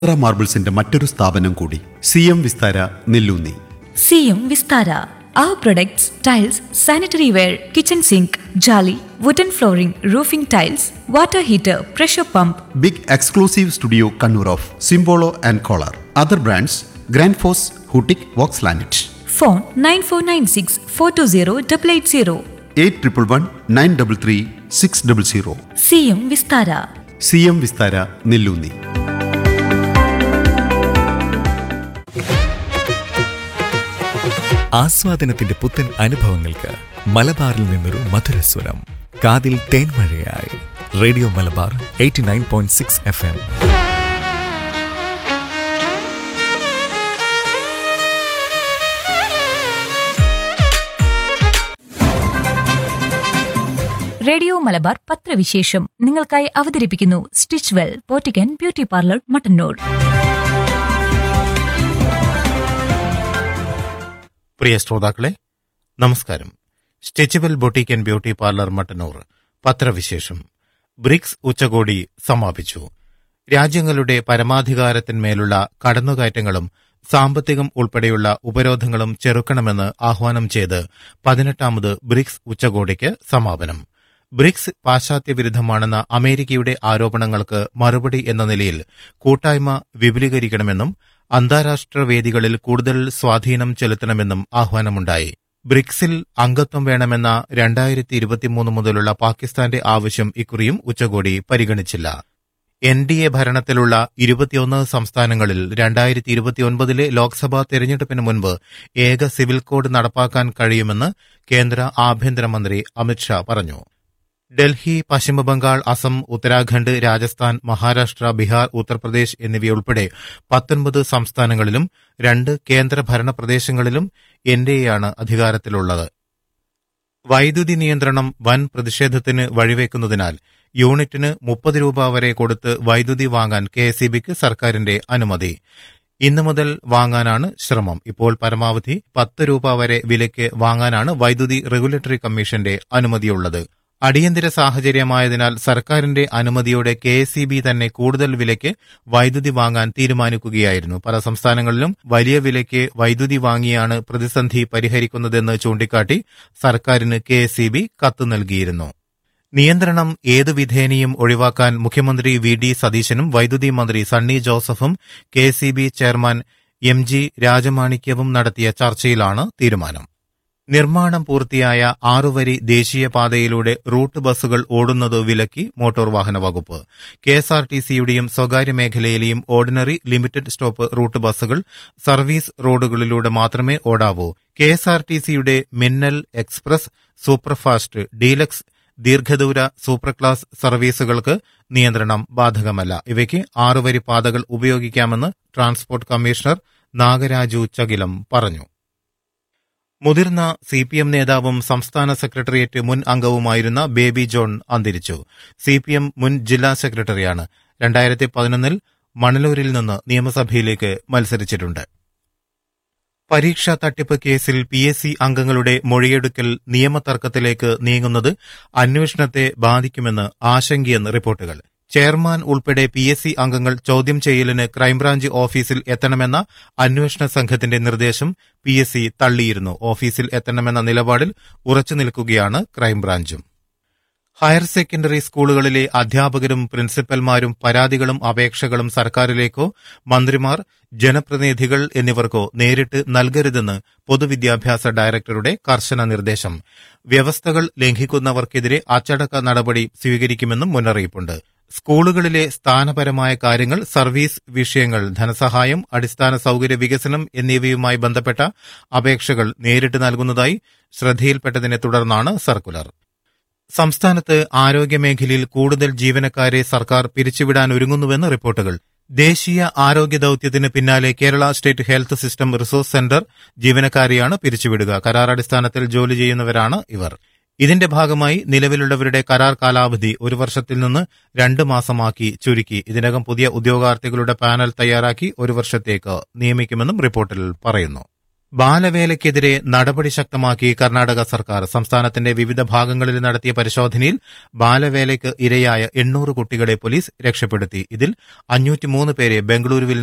ചിത്ര മാർബിൾസിന്റെ മറ്റൊരു സ്ഥാപനം കൂടി സി എം വിസ്താര നെല്ലൂന്നി സിയും Vistara Our products, tiles, sanitary ware, kitchen sink, jolly, wooden flooring, roofing tiles, water heater, pressure pump, big exclusive studio Kannur of Simpolo and Kohler other brands grand ഫോസ് ഹൂട്ടിക് Vox ലാനറ്റ് phone 9496 420 880. Eight triple one nine double three six double zero സിയും Vistara C M Vistara Nellunni ആസ്വാദനത്തിന്റെ പുത്തൻ അനുഭവങ്ങൾക്ക് മലബാറിൽ നിന്നൊരു മധുരസ്വരം കാതിൽ തേൻമഴയായി radio Malabar eighty nine point six F M radio Malabar പത്രവിശേഷം നിങ്ങൾക്കായി അവതരിപ്പിക്കുന്നു സ്റ്റിച്ച് വെൽ പോറ്റിക്കൻ ബ്യൂട്ടി പാർലർ മട്ടന്നൂർ പ്രിയ ശ്രോതാക്കളെ നമസ്കാരം stitchable boutique and beauty parlour Mattannur പത്രവിശേഷം ബ്രിക്സ് ഉച്ചകോടി സമാപിച്ചു രാജ്യങ്ങളുടെ പരമാധികാരത്തിന്മേലുള്ള കടന്നുകയറ്റങ്ങളും സാമ്പത്തികം ഉൾപ്പെടെയുള്ള ഉപരോധങ്ങളും ചെറുക്കണമെന്ന് ആഹ്വാനം ചെയ്ത് പതിനെട്ടാമത് ബ്രിക്സ് ഉച്ചകോടിക്ക് സമാപനം ബ്രിക്സ് പാശ്ചാത്യ വിരുദ്ധമാണെന്ന അമേരിക്കയുടെ ആരോപണങ്ങൾക്ക് മറുപടി എന്ന നിലയിൽ കൂട്ടായ്മ വിപുലീകരിക്കണമെന്നും അന്താരാഷ്ട്ര വേദികളിൽ കൂടുതൽ സ്വാധീനം ചെലുത്തണമെന്നും ആഹ്വാനമുണ്ടായി ബ്രിക്സിൽ അംഗത്വം വേണമെന്ന രണ്ടായിരത്തി ഇരുപത്തിമൂന്ന് മുതലുള്ള പാകിസ്ഥാന്റെ ആവശ്യം ഇക്കുറിയും ഉച്ചകോടി പരിഗണിച്ചില്ല എൻ ഡി എ ഭരണത്തിലുള്ള ഇരുപത്തിയൊന്ന് സംസ്ഥാനങ്ങളിൽ രണ്ടായിരത്തി ഇരുപത്തിയൊൻപതിലെ ലോക്സഭാ തെരഞ്ഞെടുപ്പിന് മുൻപ് ഏക സിവിൽ കോഡ് നടപ്പാക്കാൻ കഴിയുമെന്ന് കേന്ദ്ര ആഭ്യന്തരമന്ത്രി അമിത്ഷാ പറഞ്ഞു ഡൽഹി പശ്ചിമബംഗാൾ അസം ഉത്തരാഖണ്ഡ് രാജസ്ഥാൻ മഹാരാഷ്ട്ര ബീഹാർ ഉത്തർപ്രദേശ് എന്നിവയുൾപ്പെടെ പത്തൊൻപത് സംസ്ഥാനങ്ങളിലും രണ്ട് കേന്ദ്രഭരണ പ്രദേശങ്ങളിലും എൻ ഡി എയാണ് അധികാരത്തിലുള്ളത് വൈദ്യുതി നിയന്ത്രണം വൻ പ്രതിഷേധത്തിന് വഴിവെക്കുന്നതിനാൽ യൂണിറ്റിന് മുപ്പത് രൂപ വരെ കൊടുത്ത് വൈദ്യുതി വാങ്ങാൻ കെ എസ് സർക്കാരിന്റെ അനുമതി ഇന്നു മുതൽ വാങ്ങാനാണ് ശ്രമം ഇപ്പോൾ പരമാവധി പത്ത് രൂപ വരെ വിലയ്ക്ക് വാങ്ങാനാണ് വൈദ്യുതി റെഗുലേറ്ററി കമ്മീഷന്റെ അനുമതിയുള്ളത് അടിയന്തര സാഹചര്യമായതിനാൽ സർക്കാരിന്റെ അനുമതിയോടെ കെ തന്നെ കൂടുതൽ വിലയ്ക്ക് വൈദ്യുതി വാങ്ങാൻ തീരുമാനിക്കുകയായിരുന്നു പല സംസ്ഥാനങ്ങളിലും വലിയ വിലയ്ക്ക് വൈദ്യുതി വാങ്ങിയാണ് പ്രതിസന്ധി പരിഹരിക്കുന്നതെന്ന് ചൂണ്ടിക്കാട്ടി സർക്കാരിന് കെ കത്ത് നൽകിയിരുന്നു നിയന്ത്രണം ഏതു വിധേനയും ഒഴിവാക്കാൻ മുഖ്യമന്ത്രി വി ഡി സതീശനും വൈദ്യുതി മന്ത്രി സണ്ണി ജോസഫും കെ ചെയർമാൻ എം ജി രാജമാണിക്യവും നടത്തിയ ചർച്ചയിലാണ് തീരുമാനം നിർമ്മാണം പൂർത്തിയായ ആറുവരി ദേശീയപാതയിലൂടെ റൂട്ട് ബസ്സുകൾ ഓടുന്നത് വിലക്കി മോട്ടോർ വാഹന വകുപ്പ് കെ എസ് ആർ ടി സിയുടെയും സ്വകാര്യ മേഖലയിലെയും ഓർഡിനറി ലിമിറ്റഡ് സ്റ്റോപ്പ് റൂട്ട് ബസ്സുകൾ സർവീസ് റോഡുകളിലൂടെ മാത്രമേ ഓടാവൂ കെ എസ് ആർ ടി സിയുടെ മിന്നൽ എക്സ്പ്രസ് സൂപ്പർഫാസ്റ്റ് ഡീലക്സ് ദീർഘദൂര സൂപ്പർ ക്ലാസ് സർവീസുകൾക്ക് നിയന്ത്രണം ബാധകമല്ല ഇവയ്ക്ക് ആറുവരി പാതകൾ ഉപയോഗിക്കാമെന്ന് ട്രാൻസ്പോർട്ട് കമ്മീഷണർ നാഗരാജു ചകിലം പറഞ്ഞു മുതിർന്ന സി പി എം നേതാവും സംസ്ഥാന സെക്രട്ടേറിയറ്റ് മുൻ അംഗവുമായിരുന്ന ബേബി ജോൺ അന്തരിച്ചു സി പി എം മുൻ ജില്ലാ സെക്രട്ടറിയാണ് രണ്ടായിരത്തി പതിനൊന്നിൽ മണലൂരിൽ നിന്ന് നിയമസഭയിലേക്ക് മത്സരിച്ചിട്ടുണ്ട് പരീക്ഷാ തട്ടിപ്പ് കേസിൽ പി എസ് സി അംഗങ്ങളുടെ മൊഴിയെടുക്കൽ നിയമതർക്കത്തിലേക്ക് നീങ്ങുന്നത് അന്വേഷണത്തെ ബാധിക്കുമെന്ന് ആശങ്കയെന്ന് റിപ്പോർട്ടുകൾ ചെയർമാൻ ഉൾപ്പെടെ പി എസ് സി അംഗങ്ങൾ ചോദ്യം ചെയ്യലിന് ക്രൈംബ്രാഞ്ച് ഓഫീസിൽ എത്തണമെന്ന അന്വേഷണ സംഘത്തിന്റെ നിർദ്ദേശം പി എസ് സി തള്ളിയിരുന്നു ഓഫീസിൽ എത്തണമെന്ന നിലപാടിൽ ഉറച്ചു നിൽക്കുകയാണ് ക്രൈംബ്രാഞ്ചും ഹയർ സെക്കൻഡറി സ്കൂളുകളിലെ അധ്യാപകരും പ്രിൻസിപ്പൽമാരും പരാതികളും അപേക്ഷകളും സർക്കാരിലേക്കോ മന്ത്രിമാർ ജനപ്രതിനിധികൾ എന്നിവർക്കോ നേരിട്ട് നൽകരുതെന്ന് പൊതുവിദ്യാഭ്യാസ ഡയറക്ടറുടെ കർശന നിർദ്ദേശം വ്യവസ്ഥകൾ ലംഘിക്കുന്നവർക്കെതിരെ അച്ചടക്ക നടപടി സ്വീകരിക്കുമെന്നും മുന്നറിയിപ്പുണ്ട് സ്കൂളുകളിലെ സ്ഥാനപരമായ കാര്യങ്ങൾ സർവീസ് വിഷയങ്ങൾ ധനസഹായം അടിസ്ഥാന സൌകര്യ വികസനം എന്നിവയുമായി ബന്ധപ്പെട്ട അപേക്ഷകൾ നേരിട്ട് നൽകുന്നതായി ശ്രദ്ധയിൽപ്പെട്ടതിനെ തുടർന്നാണ് സർക്കുലർ സംസ്ഥാനത്ത് ആരോഗ്യമേഖലയിൽ കൂടുതൽ ജീവനക്കാരെ സർക്കാർ പിരിച്ചുവിടാൻ ഒരുങ്ങുന്നുവെന്ന് റിപ്പോർട്ടുകൾ ദേശീയ ആരോഗ്യ ദൌത്യത്തിന് പിന്നാലെ Kerala state health system resource centre ജീവനക്കാരെയാണ് പിരിച്ചുവിടുക കരാർ അടിസ്ഥാനത്തിൽ ജോലി ചെയ്യുന്നവരാണ് ഇവർ ഇതിന്റെ ഭാഗമായി നിലവിലുള്ളവരുടെ കരാർ കാലാവധി ഒരു വർഷത്തിൽ നിന്ന് രണ്ട് മാസമാക്കി ചുരുക്കി ഇതിനകം പുതിയ ഉദ്യോഗാർത്ഥികളുടെ പാനൽ തയ്യാറാക്കി ഒരു വർഷത്തേക്ക് നിയമിക്കുമെന്നും റിപ്പോർട്ടിൽ പറയുന്നു ബാലവേലയ്ക്കെതിരെ നടപടി ശക്തമാക്കി കർണാടക സർക്കാർ സംസ്ഥാനത്തിന്റെ വിവിധ ഭാഗങ്ങളിൽ നടത്തിയ പരിശോധനയിൽ ബാലവേലയ്ക്ക് ഇരയായ എണ്ണൂറ് കുട്ടികളെ പോലീസ് രക്ഷപ്പെടുത്തി ഇതിൽ അഞ്ഞൂറ്റിമൂന്ന് പേരെ ബംഗളൂരുവിൽ